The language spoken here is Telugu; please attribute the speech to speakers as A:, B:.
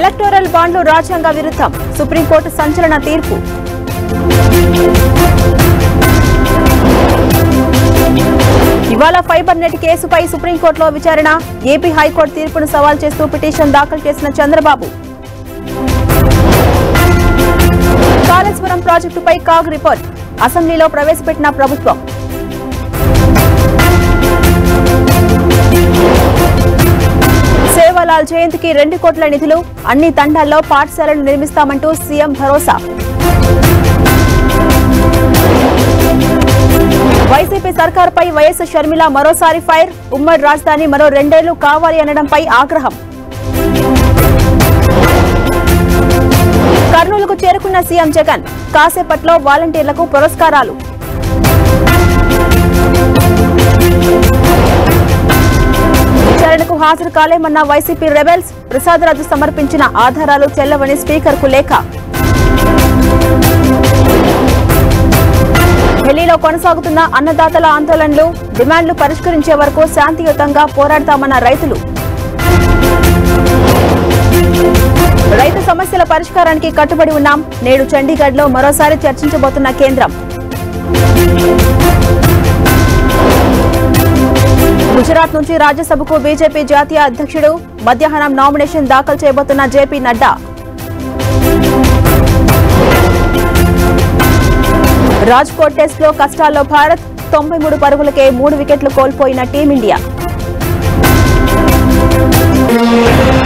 A: ఎలక్టోరల్ బాండ్లు రాజ్యాంగ విరుద్ధం సుప్రీంకోర్టు సంచలన తీర్పు ఇవాళ ఫైబర్ నెట్ కేసుపై సుప్రీంకోర్టులో విచారణ ఏపీ హైకోర్టు తీర్పును సవాల్ చేస్తూ పిటిషన్ దాఖలు చేసిన చంద్రబాబు కాళేశ్వరం ప్రాజెక్టుపై కాగ్ రిపోర్ట్ అసెంబ్లీలో ప్రవేశపెట్టిన ప్రభుత్వం సేవాలాల్ జయంతికి రెండు కోట్ల నిధులు అన్ని తండాల్లో పాఠశాలలు నిర్మిస్తామంటూ సీఎం భరోసా వైసీపీ సర్కార్పై వైఎస్ షర్మిల మరోసారి ఫైర్ ఉమ్మడి రాజధాని మరో రెండేళ్లు కావాలి అనడంపై ఆగ్రహం కర్నూలుకు చేరుకున్న సీఎం జగన్ కాసేపట్లో వాలంటీర్లకు పురస్కారాలు విచారణకు హాజరు కాలేమన్న వైసీపీ రెబెల్స్ ప్రసాదరాజు సమర్పించిన ఆధారాలు చెల్లవని స్పీకర్కు లేఖ ఢిల్లీలో కొనసాగుతున్న అన్నదాతల ఆందోళనలు డిమాండ్లు పరిష్కరించే వరకు శాంతియుతంగా పోరాడతామన్న రైతులు రైతు సమస్యల పరిష్కారానికి కట్టుబడి ఉన్నాం నేడు చండీగఢ్లో మరోసారి చర్చించబోతున్న కేంద్రం గుజరాత్ నుంచి రాజ్యసభకు బీజేపీ జాతీయ అధ్యక్షుడు మధ్యాహ్నం నామినేషన్ దాఖలు చేయబోతున్న జేపీ నడ్డా రాజ్కోట్ టెస్ట్ లో కష్టాల్లో భారత్ తొంభై మూడు పరుగులకే మూడు వికెట్లు కోల్పోయిన టీమిండియా